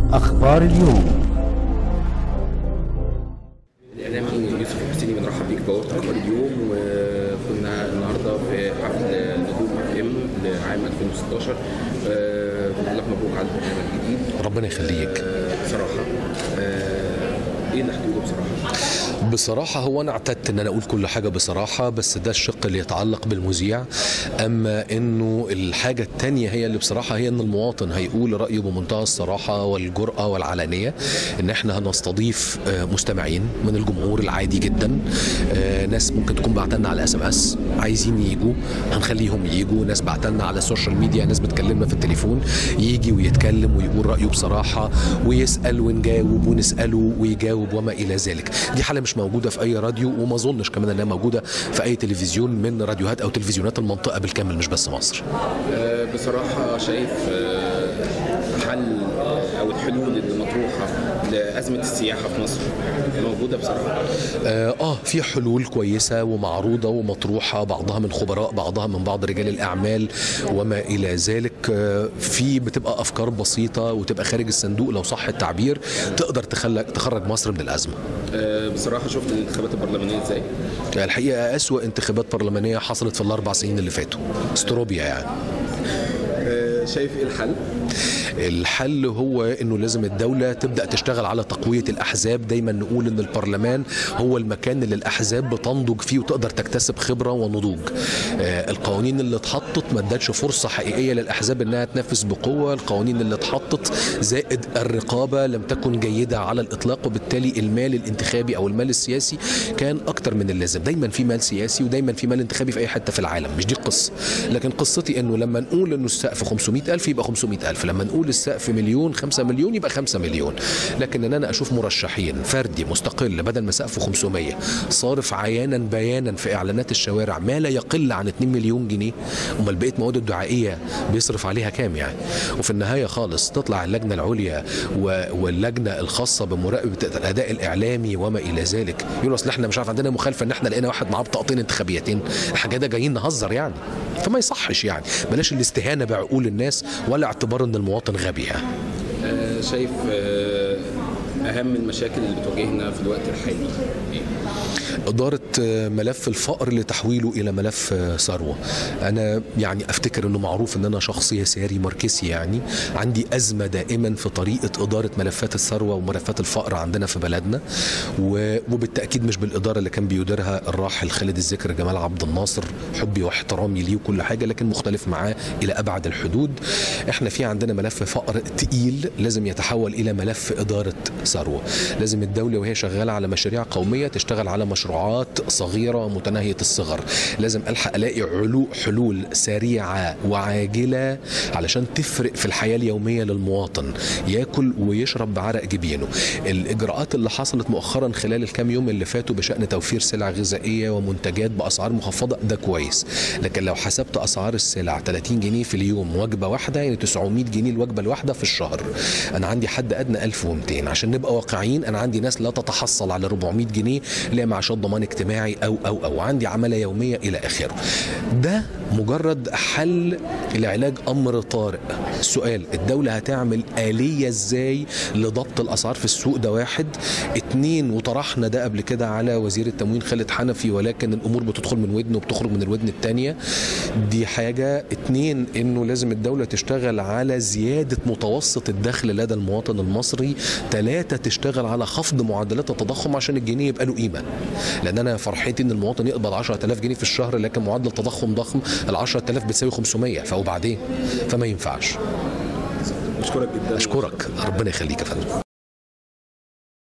أخبار اليوم الإعلامي يوسف الحسيني بنرحب بيك بوابة أخبار اليوم وكنا النهارده في حفل نجوم اف ام لعام 2016 آه، بنقول لك مبروك على البرنامج الجديد ربنا يخليك آه، بصراحة آه، إيه اللي هتقوله بصراحة؟ بصراحة هو أنا اعتدت إن أنا أقول كل حاجة بصراحة بس ده الشق اللي يتعلق بالمذيع أما إنه الحاجة التانية هي اللي بصراحة هي إن المواطن هيقول رأيه بمنتهى الصراحة والجرأة والعلانية إن إحنا هنستضيف آه، مستمعين من الجمهور العادي جدا آه، ناس ممكن تكون بعتلنا على اس ام اس عايزين يجوا هنخليهم يجوا ناس بعتلنا على السوشيال ميديا ناس بتكلمنا في التليفون يجي ويتكلم ويقول رأيه بصراحة ويسأل ونجاوب ونسأله ويجاوب وما إلى ذلك دي حالة مش موجودة في أي راديو وما أظنش كمان إنها موجودة في أي تلفزيون من راديوهات أو تلفزيونات المنطقة بالكامل مش بس مصر آه، بصراحة شايف آه، حل أو الحلول اللي مطروحة لأزمة السياحة في مصر موجودة بصراحة آه, اه في حلول كويسه ومعروضه ومطروحه بعضها من خبراء بعضها من بعض رجال الاعمال وما الى ذلك آه في بتبقى افكار بسيطه وتبقى خارج الصندوق لو صح التعبير تقدر تخلق تخرج مصر من الازمه آه، بصراحة شفت الانتخابات البرلمانية إزاي؟ الحقيقه اسوا انتخابات برلمانيه حصلت في الاربع سنين اللي فاتوا استروبيا يعني آه، شايف إيه الحل؟ الحل هو انه لازم الدوله تبدا تشتغل على تقويه الاحزاب دايما نقول ان البرلمان هو المكان اللي الاحزاب بتنضج فيه وتقدر تكتسب خبره ونضوج آه، القوانين اللي اتحطت ما ادتش فرصه حقيقيه للاحزاب انها تنافس بقوه القوانين اللي اتحطت زائد الرقابه لم تكن جيده على الاطلاق وبالتالي المال الانتخابي او المال السياسي كان اكتر من اللازم دايما في مال سياسي ودايما في مال انتخابي في اي حته في العالم مش دي القصه لكن قصتي انه لما نقول انه السقف 500 ألف يبقى 500 ألف لما نقول السقف مليون 5 مليون يبقى 5 مليون لكن ان انا اشوف مرشحين فردي مستقل بدل ما سقفه 500 صارف عيانا بيانا في اعلانات الشوارع ما لا يقل عن 2 مليون جنيه امال بقيه مواد الدعائيه بيصرف عليها كام يعني وفي النهايه خالص تطلع اللجنه العليا و- واللجنه الخاصه بمراقبه الاداء الاعلامي وما الى ذلك يقولوا اصل احنا مش عارف عندنا مخالفه ان احنا لقينا واحد معاه بطاقتين انتخابيتين الحاجه ده جايين نهزر يعني فما يصحش يعني بلاش الاستهانه بعقول الناس ولا اعتبار ان المواطن غبي يعني آه، شايف آه، أهم المشاكل اللي بتواجهنا في الوقت الحالي إيه؟ إدارة ملف الفقر لتحويله إلى ملف ثروة أنا يعني أفتكر أنه معروف أن أنا شخص يساري ماركسي يعني عندي أزمة دائما في طريقة إدارة ملفات الثروة وملفات الفقر عندنا في بلدنا و- وبالتأكيد مش بالإدارة اللي كان بيديرها الراحل خالد الذكر جمال عبد الناصر حبي واحترامي ليه وكل حاجة لكن مختلف معاه إلى أبعد الحدود إحنا في عندنا ملف فقر تقيل لازم يتحول إلى ملف إدارة ثروة لازم الدولة وهي شغالة على مشاريع قومية تشتغل على مشروعات صغيرة متناهية الصغر لازم ألحق ألاقي علو حلول سريعة وعاجلة علشان تفرق في الحياة اليومية للمواطن ياكل ويشرب بعرق جبينه الإجراءات اللي حصلت مؤخرا خلال الكام يوم اللي فاتوا بشأن توفير سلع غذائية ومنتجات بأسعار مخفضة ده كويس لكن لو حسبت أسعار السلع 30 جنيه في اليوم وجبة واحدة يعني 900 جنيه الوجبة الواحدة في الشهر أنا عندي حد أدنى 1200 عشان نبقى واقعيين أنا عندي ناس لا تتحصل على 400 جنيه لا معاشات ضمان اجتماعي أو أو أو عندي عمالة يومية إلى آخره ده مجرد حل لعلاج أمر طارئ السؤال الدولة هتعمل آلية إزاي لضبط الأسعار في السوق ده واحد اتنين وطرحنا ده قبل كده على وزير التموين خالد حنفي ولكن الأمور بتدخل من ودن وبتخرج من الودن التانية دي حاجة اتنين إنه لازم الدولة تشتغل على زيادة متوسط الدخل لدى المواطن المصري ثلاثة تشتغل على خفض معدلات التضخم عشان الجنيه يبقى له قيمة لأن أنا فرحتي إن المواطن يقبض 10000 جنيه في الشهر لكن معدل تضخم ضخم ال 10000 بتساوي 500 فوبعدين فما ينفعش أشكرك جدا أشكرك ربنا يخليك يا فندم